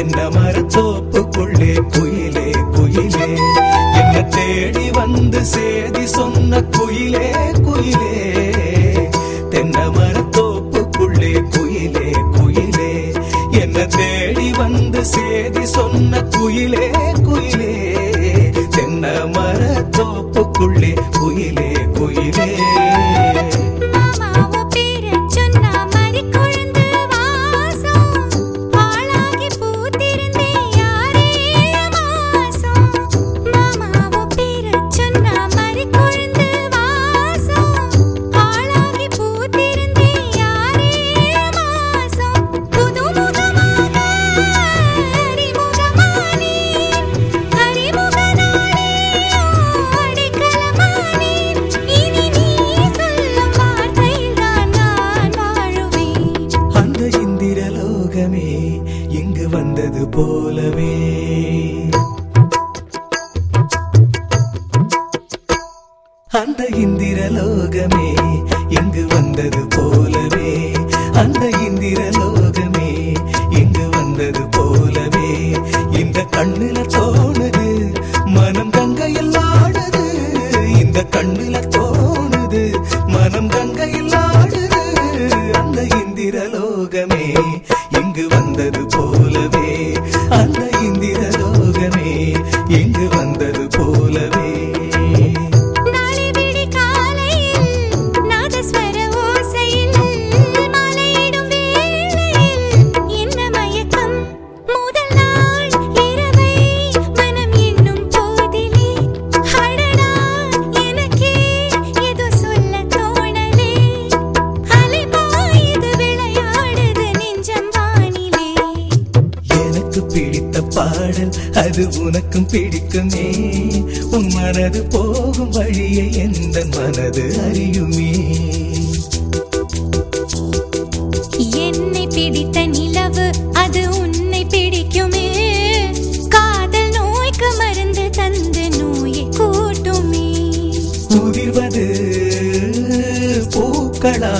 தென்னை மரத்தோப்புக்குள்ளே குயிலே குயிலே என்ன தேடி வந்து சேதி சொன்ன குயிலே குயிலே தென்னை மரத்தோப்புக்குள்ளே குயிலே குயிலே என்ன தேடி வந்து சேதி சொன்ன குயிலே குயிலே தென்னை மரத்தோப்புக்குள்ளே குயிலே குயிலே மாமாவோ பேரச் சொன்னா மறிக்கொழுந்து வாசம். ஆளாகி பூத்திருந்தே ஆறேழு மாசம். மாமாவோ பேரச் சொன்னா மறிக்கொழுந்து வாசம். ஆளாகி பூத்திருந்தே ஆறேழு மாசம். புதுமுகமாக அறிமுகமானேன். அறிமுகனாலே அடைக்கலமானேன். இனி நீ சொல்லும் வார்த்தைதான் நான் வாழுவேன் அந்த இந்திரலோகமே இங்கு வந்தது போலவே அந்த இந்திரலோகமே இங்கு வந்தது போலவே அந்த இந்திரலோகமே இங்கு வந்தது போலவே இந்த கண்ணுல தோணுது மனம் கங்கையில் ஆடுது இந்த கண்ணுல தோணுது மனம் கங்கையில் ஆடுது அந்த இந்திரலோகமே இங்கு வந்தது போலவே அந்த இந்திரலோகமே இங்கு வந்தது போலவே நாளை விடிகாலையில் நாதஸ்வர ஓசையில் மாலையிடும் வேளையில் என்ன மயக்கம் முதல் நாள் இரவை மனம் எண்ணும் போதிலே அடடா எனக்கே ஏதோ சொல்ல தோணலே அலைபாயுது விளையாடுது நெஞ்சம் வானிலே எனக்கு பிடித்த பாடல் அது உனக்கும் பிடிக்குமே உன் மனது போகும் வழியை எந்த மனது அறியுமே என்னை பிடித்த நிலவு அது உன்னை பிடிக்குமே காதல் நோய்க்கு மருந்து தந்து நோயை கூட்டுமே உதிர்வது பூக்களா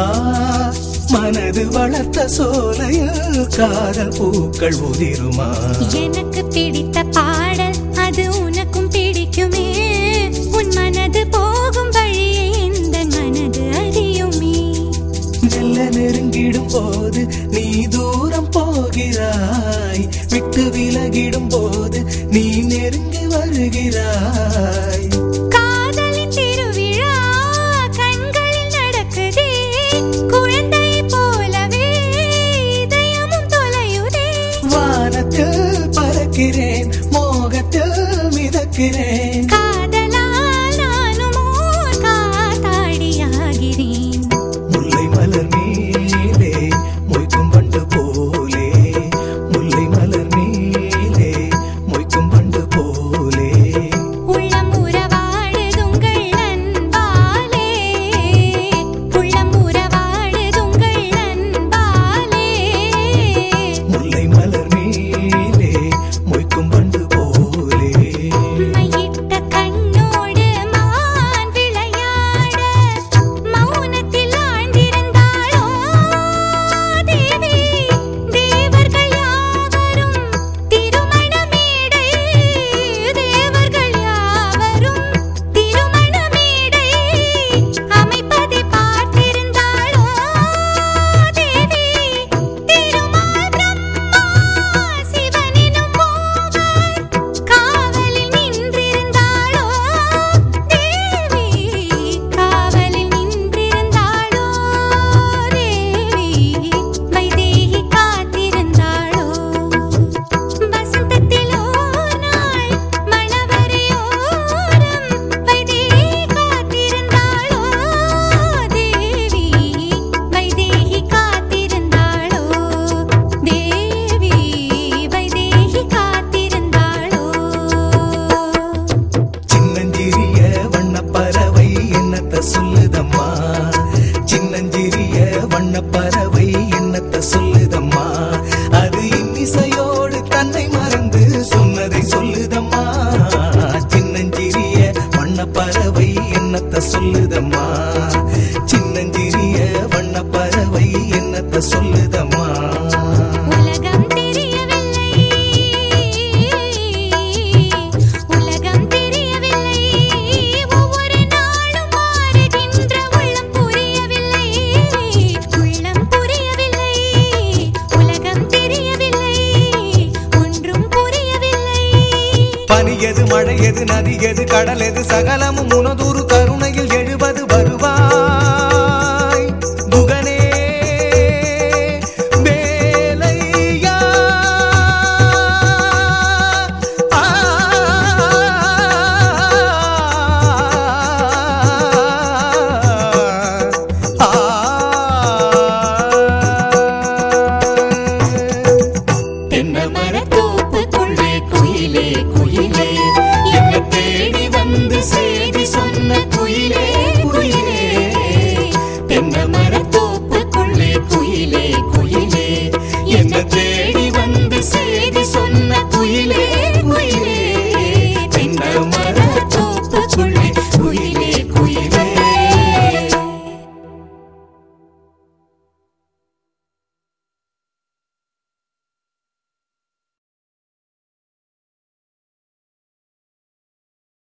மனது வளர்த்த சோலையில் காதல் பூக்கள் உதிருமா எனக்கு பிடித்த பாடல் அது உனக்கும் பிடிக்குமே உன் மனது போகும் வழியை எந்த மனது அறியுமே மெல்ல நெருங்கிடும் போது நீ தூரம் போகிறாய் விட்டு விலகிடும் போது நீ நெருங்கி வருகிறாய் காதலின் திருவிழா கண்களில் நடக்குதே குழந்தை போலவே இதயமும் தொலையுதே வானத்தில் பறக்கிறேன் மோகத்தில் மிதக்கிறேன் காதலால் நானும் ஓர் காத்தாடியாகிறேன் முல்லை மலர் மேலே மொய்க்கும் பண்டு போலே முல்லை மலர் மேலே மொய்க்கும் பண்டு போலே உள்ளம் உறவாடுதுங்கள் அன்பாலே உள்ளம் உறவாடுதுங்கள் அன்பாலே முல்லை மலர் மேலே மொய்க்கும் பண்டு போலே மையிட்ட கண்ணோடு மான் விளையாட மௌனத்தில் ஆழ்ந்திருந்தாளோ தேவி தேவர்கள் யாவரும் திருமண மேடை தேவர்கள் யாவரும் திருமண மேடை அமைப்பதை பார்த்திருந்தாளோ தேவி திருமால் பிரம்மா பனியது மழையது நதியது கடலெது சகலமும் உனதொரு கருணையில் எழுவது